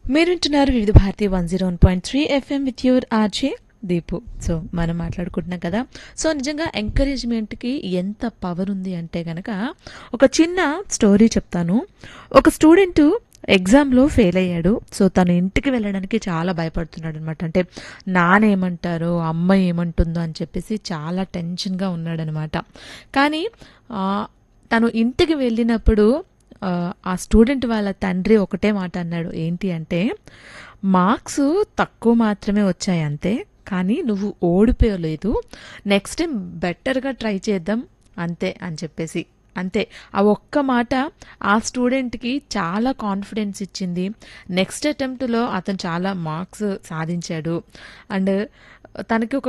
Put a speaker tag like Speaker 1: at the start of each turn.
Speaker 1: మీరుంటున్నారు Vividh Bharati one zero one point three FM with your RJ Deepu so మనం మాట్లాడుకుంటున్నాం కదా so నిజంగా ఎంకరేజ్మెంట్కి ఎంత పవర్ ఉంది అంటే కనుక ఒక చిన్న స్టోరీ చెప్తాను ఒక స్టూడెంట్ ఎగ్జామ్లో ఫెయిల్ అయ్యాడు సో తను ఇంటికి వెళ్ళడానికి చాలా భయపడుతున్నాడు అనమాట అంటే నాన్న ఏమంటారో అమ్మ ఏమంటుందో అని చెప్పేసి చాలా టెన్షన్గా ఉన్నాడనమాట కానీ ఆ, తను ఇంటికి వెళ్ళినప్పుడు ఆ, ఆ స్టూడెంట్ వాళ్ళ తండ్రి ఒకటే మాట అన్నాడు ఏంటి అంటే మార్క్స్ తక్కువ మాత్రమే వచ్చాయి అంతే కానీ నువ్వు ఓడిపోయలేదు నెక్స్ట్ టైం బెటర్గా ట్రై చేద్దాం అంతే అని చెప్పేసి అంతే ఆ ఒక్క మాట ఆ స్టూడెంట్కి చాలా కాన్ఫిడెన్స్ ఇచ్చింది నెక్స్ట్ అటెంప్ట్లో అతను చాలా మార్క్స్ సాధించాడు అండ్ తనకి ఒక